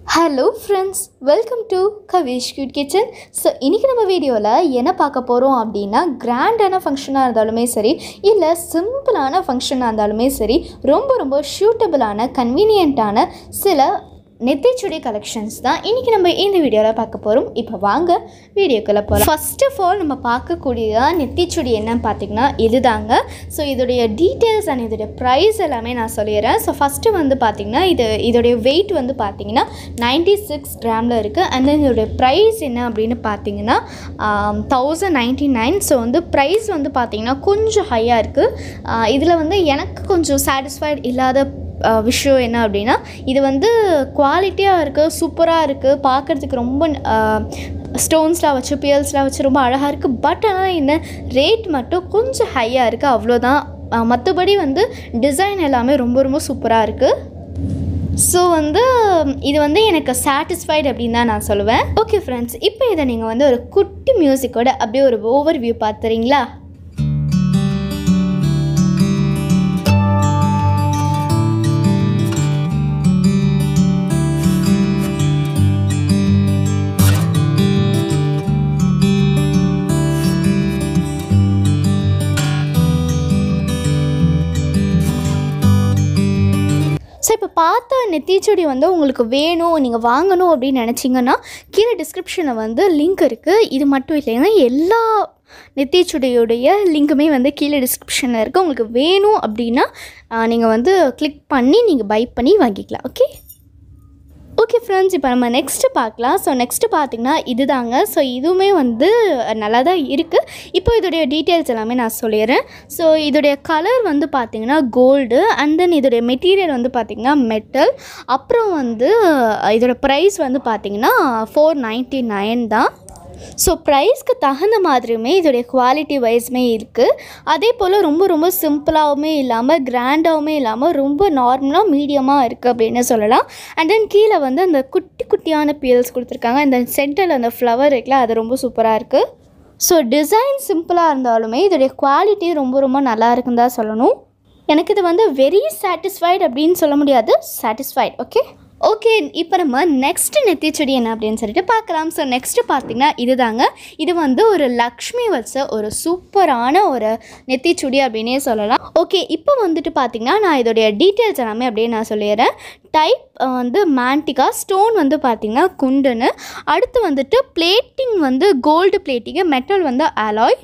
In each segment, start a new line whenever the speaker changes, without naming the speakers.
hello friends welcome to Kavish cute kitchen so இன்றைக்கி நம்ம வீடியோவில் என்ன பார்க்க போகிறோம் அப்படின்னா கிராண்டான ஃபங்க்ஷனாக இருந்தாலுமே சரி இல்லை சிம்பிளான ஃபங்க்ஷனாக இருந்தாலுமே சரி ரொம்ப ரொம்ப ஷூட்டபிளான கன்வீனியண்ட்டான சில நெத்திச்சுடி கலெக்ஷன்ஸ் தான் இன்றைக்கி நம்ம இந்த வீடியோவில் பார்க்க போகிறோம் இப்போ வாங்க வீடியோக்குள்ளே போகலாம் ஃபர்ஸ்ட் ஆஃப் ஆல் நம்ம பார்க்கக்கூடியதான் நெத்திச்சுடி என்னன்னு பார்த்தீங்கன்னா இதுதாங்க ஸோ இதோடைய டீட்டெயில்ஸ் அண்ட் இதோடைய ப்ரைஸ் எல்லாமே நான் சொல்லிடுறேன் ஸோ ஃபஸ்ட்டு வந்து பார்த்திங்கன்னா இது இதோடைய வெயிட் வந்து பார்த்திங்கன்னா நைன்டி சிக்ஸ் கிராமில் இருக்குது அண்ட் தென் இதோடைய ப்ரைஸ் என்ன அப்படின்னு பார்த்தீங்கன்னா தௌசண்ட் நைன்ட்டி நைன் ஸோ வந்து ப்ரைஸ் வந்து பார்த்திங்கன்னா கொஞ்சம் ஹையாக இருக்குது இதில் வந்து எனக்கு கொஞ்சம் சாட்டிஸ்ஃபைட் இல்லாத அஹ் விஷயம் என்ன அப்படின்னா இது வந்து குவாலிட்டியாக இருக்குது சூப்பராக இருக்குது பார்க்குறதுக்கு ரொம்ப ஸ்டோன்ஸ்லாம் வச்சு பியல்ஸ்லாம் வச்சு ரொம்ப அழகாக இருக்குது பட் ஆனால் என்ன ரேட் மட்டும் கொஞ்சம் ஹையாக இருக்குது அவ்வளோதான் மற்றபடி வந்து டிசைன் எல்லாமே ரொம்ப ரொம்ப சூப்பராக இருக்குது ஸோ வந்து இது வந்து எனக்கு சாட்டிஸ்ஃபைடு அப்படின்னு தான் நான் சொல்லுவேன் ஓகே ஃப்ரெண்ட்ஸ் இப்போ இதை நீங்கள் வந்து ஒரு குட்டி மியூசிக்கோட அப்படியே ஒரு ஓவர் வியூ பார்த்துறீங்களா ஸோ இப்போ பார்த்த நெத்திச்சுடி வந்து உங்களுக்கு வேணும் நீங்கள் வாங்கணும் அப்படின்னு நினச்சிங்கன்னா கீழே டிஸ்கிரிப்ஷனில் வந்து லிங்க் இருக்குது இது மட்டும் இல்லைன்னா எல்லா நெத்திச்சுடியுடைய லிங்க்குமே வந்து கீழே டிஸ்கிரிப்ஷனில் இருக்குது உங்களுக்கு வேணும் அப்படின்னா நீங்கள் வந்து கிளிக் பண்ணி நீங்கள் பை பண்ணி வாங்கிக்கலாம் ஓகே ஓகே ஃப்ரெண்ட்ஸ் இப்போ நம்ம நெக்ஸ்ட்டு பார்க்கலாம் ஸோ நெக்ஸ்ட்டு பார்த்திங்கன்னா இதுதாங்க ஸோ இதுவுமே வந்து நல்லா தான் இருக்குது இப்போ இதோடைய டீட்டெயில்ஸ் எல்லாமே நான் சொல்லிடுறேன் ஸோ இதோடைய கலர் வந்து பார்த்திங்கன்னா கோல்டு அண்ட் தென் இதோடைய மெட்டீரியல் வந்து பார்த்திங்கன்னா மெட்டல் அப்புறம் வந்து இதோட ப்ரைஸ் வந்து பார்த்திங்கன்னா ஃபோர் நைன்ட்டி நைன் தான் ஸோ ப்ரைஸ்க்கு தகுந்த மாதிரியுமே இதோடைய குவாலிட்டி வைஸுமே இருக்குது அதே போல் ரொம்ப ரொம்ப சிம்பிளாகவுமே இல்லாமல் கிராண்டாகவுமே இல்லாமல் ரொம்ப நார்மலாக மீடியமாக இருக்குது அப்படின்னு சொல்லலாம் அண்ட் தென் கீழே வந்து அந்த குட்டி குட்டியான பீல்ஸ் கொடுத்துருக்காங்க இந்த சென்டரில் அந்த ஃப்ளவர் இருக்குல்ல அது ரொம்ப சூப்பராக இருக்குது ஸோ டிசைன் சிம்பிளாக இருந்தாலுமே இதோடைய குவாலிட்டி ரொம்ப ரொம்ப நல்லா இருக்குன்னு தான் சொல்லணும் எனக்கு இது வந்து வெரி சாட்டிஸ்ஃபைடு அப்படின்னு சொல்ல முடியாது சாட்டிஸ்ஃபைட் ஓகே ஓகே இப்போ நம்ம நெக்ஸ்ட் நெத்திச்செடி என்ன அப்படின்னு சொல்லிட்டு பார்க்கலாம் ஸோ நெக்ஸ்ட்டு பார்த்தீங்கன்னா இதுதாங்க இது வந்து ஒரு லக்ஷ்மி வச்ச ஒரு சூப்பரான ஒரு நெத்திச்சுடி அப்படின்னே சொல்லலாம் ஓகே இப்போ வந்துட்டு பார்த்தீங்கன்னா நான் இதோடைய டீட்டெயில்ஸ் எல்லாமே அப்படியே நான் சொல்லிடுறேன் டைப் வந்து மேண்டிகா ஸ்டோன் வந்து பார்த்திங்கன்னா குண்டுன்னு அடுத்து வந்துட்டு பிளேட்டிங் வந்து கோல்டு பிளேட்டிங்கு மெட்டல் வந்து அலாய்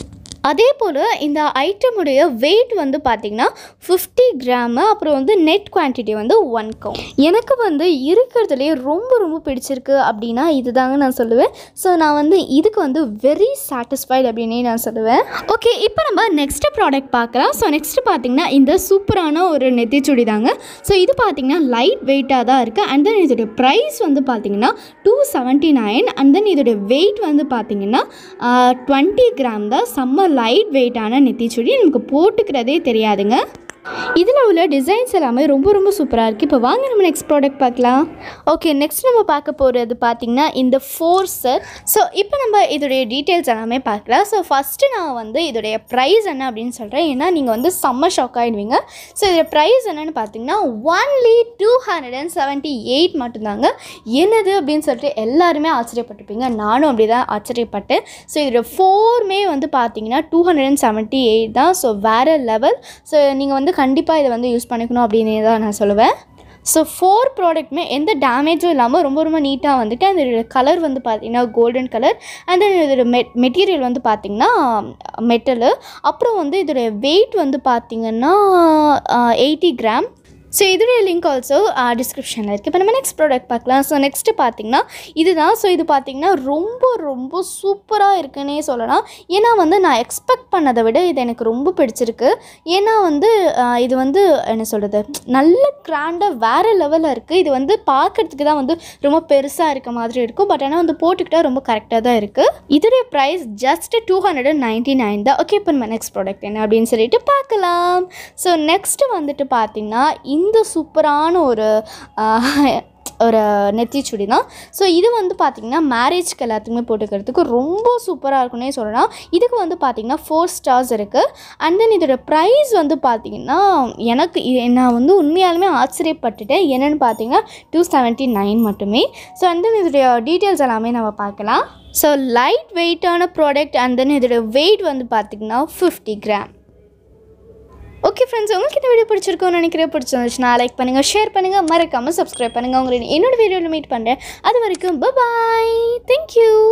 அதே போல் இந்த ஐட்டமுடைய வெயிட் வந்து பார்த்திங்கன்னா ஃபிஃப்டி கிராமு அப்புறம் வந்து நெட் குவான்டிட்டி வந்து ஒன் கவுண்ட் எனக்கு வந்து இருக்கிறதுலே ரொம்ப ரொம்ப பிடிச்சிருக்கு அப்படின்னா இதுதாங்க நான் சொல்லுவேன் ஸோ நான் வந்து இதுக்கு வந்து வெரி சாட்டிஸ்ஃபைடு அப்படின்னே நான் சொல்லுவேன் ஓகே இப்போ நம்ம நெக்ஸ்ட் ப்ராடக்ட் பார்க்கலாம் ஸோ நெக்ஸ்ட் பார்த்திங்கன்னா இந்த சூப்பரான ஒரு நெத்திச்சுடி தாங்க ஸோ இது பார்த்திங்கன்னா லைட் வெயிட்டாக தான் இருக்குது அண்ட் தென் இதோடைய ப்ரைஸ் வந்து பார்த்திங்கன்னா two seventy nine and then இதோடைய வெயிட் வந்து பார்த்திங்கன்னா டுவெண்ட்டி கிராம் தான் செம்ம லைட் வெயிட்டான நெத்திச்சுடி நமக்கு போட்டுக்கிறதே தெரியாதுங்க இதில் உள்ள டிசைன்ஸ் எல்லாமே ரொம்ப ரொம்ப சூப்பராக இருக்குது இப்போ வாங்க நம்ம நெக்ஸ்ட் ப்ராடக்ட் பார்க்கலாம் ஓகே நெக்ஸ்ட் நம்ம பார்க்க போகிறது பார்த்திங்கன்னா இந்த ஃபோர் செட் ஸோ இப்போ நம்ம இதோடைய டீட்டெயில்ஸ் எல்லாமே பார்க்கலாம் ஸோ ஃபஸ்ட்டு நான் வந்து இதோடைய ப்ரைஸ் என்ன அப்படின்னு சொல்கிறேன் ஏன்னா நீங்கள் வந்து செம்ம ஷாக் ஆகிடுவீங்க ஸோ இதோடைய ப்ரைஸ் என்னென்னு பார்த்தீங்கன்னா only two hundred and seventy eight மட்டும்தாங்க என்னது அப்படின்னு சொல்லிட்டு எல்லாருமே ஆச்சரியப்பட்டிருப்பீங்க நானும் அப்படி தான் ஆச்சரியப்பட்டேன் ஸோ இதோட ஃபோருமே வந்து பார்த்தீங்கன்னா two hundred and seventy eight தான் ஸோ வேறு லெவல் ஸோ நீங்கள் வந்து கண்டிப்பாக இதை வந்து யூஸ் பண்ணிக்கணும் அப்படின்னு தான் நான் சொல்லுவேன் ஸோ ஃபோர் ப்ராடக்ட்டுமே எந்த டேமேஜும் இல்லாமல் ரொம்ப ரொம்ப நீட்டாக வந்துட்டு அந்த கலர் வந்து பார்த்திங்கன்னா கோல்டன் கலர் அண்ட் தென் இதோட மெ மெட்டீரியல் வந்து பார்த்திங்கன்னா மெட்டலு அப்புறம் வந்து இதோடைய வெயிட் வந்து பார்த்திங்கன்னா எயிட்டி கிராம் ஸோ இதோடைய லிங்க் ஆல்சோ டிஸ்கிரிப்ஷனில் இருக்குது இப்போ நம்ம நெக்ஸ்ட் ப்ராடக்ட் பார்க்கலாம் ஸோ நெக்ஸ்ட்டு பார்த்தீங்கன்னா இதுதான் ஸோ இது பார்த்திங்கன்னா ரொம்ப ரொம்ப சூப்பராக இருக்குன்னே சொல்லலாம் ஏன்னா வந்து நான் எக்ஸ்பெக்ட் பண்ணதை விட இது எனக்கு ரொம்ப பிடிச்சிருக்கு ஏன்னா வந்து இது வந்து என்ன சொல்கிறது நல்ல கிராண்டாக வேறு லெவலில் இருக்குது இது வந்து பார்க்குறதுக்கு தான் வந்து ரொம்ப பெருசாக இருக்க மாதிரி இருக்கும் பட் ஆனால் வந்து போட்டுக்கிட்டால் ரொம்ப கரெக்டாக தான் இருக்குது இதோடைய price just two hundred and ninety nine தான் ஓகே இப்போ நம்ம நெக்ஸ்ட் ப்ராடக்ட் என்ன அப்படின்னு சொல்லிட்டு பார்க்கலாம் ஸோ நெக்ஸ்ட்டு வந்துட்டு பார்த்திங்கன்னா இந்த சூப்பரான ஒரு ஒரு நெத்திச்சுடி தான் ஸோ இது வந்து பார்த்திங்கன்னா மேரேஜ்க்கு எல்லாத்துக்குமே போட்டுக்கிறதுக்கு ரொம்ப சூப்பராக இருக்குன்னே சொல்லலாம் இதுக்கு வந்து பார்த்திங்கன்னா ஃபோர் ஸ்டார்ஸ் இருக்குது அண்ட் தென் இதோட ப்ரைஸ் வந்து பார்த்திங்கன்னா எனக்கு இது நான் வந்து உண்மையாலுமே ஆச்சரியப்பட்டுட்டேன் என்னென்னு பார்த்தீங்கன்னா டூ செவன்ட்டி நைன் மட்டுமே ஸோ அண்ட் தென் இதோடைய டீட்டெயில்ஸ் எல்லாமே நம்ம பார்க்கலாம் ஸோ லைட் வெயிட்டான ப்ராடக்ட் அண்ட் தென் இதோட வெயிட் வந்து பார்த்திங்கன்னா ஃபிஃப்டி கிராம் ஓகே ஃப்ரெண்ட்ஸ் உங்களுக்கு இந்த வீடியோ பிடிச்சிருக்கோன்னு நினைக்கிறேன் பிடிச்சிருந்துச்சுன்னா லைக் பண்ணுங்கள் ஷேர் பண்ணுங்கள் மறக்காமல் சப்ஸ்கிரைப் பண்ணுங்கள் உங்களை என்னோட வீடியோவில் மீட் பண்ணுறேன் அது வரைக்கும் பாய் தேங்க்யூ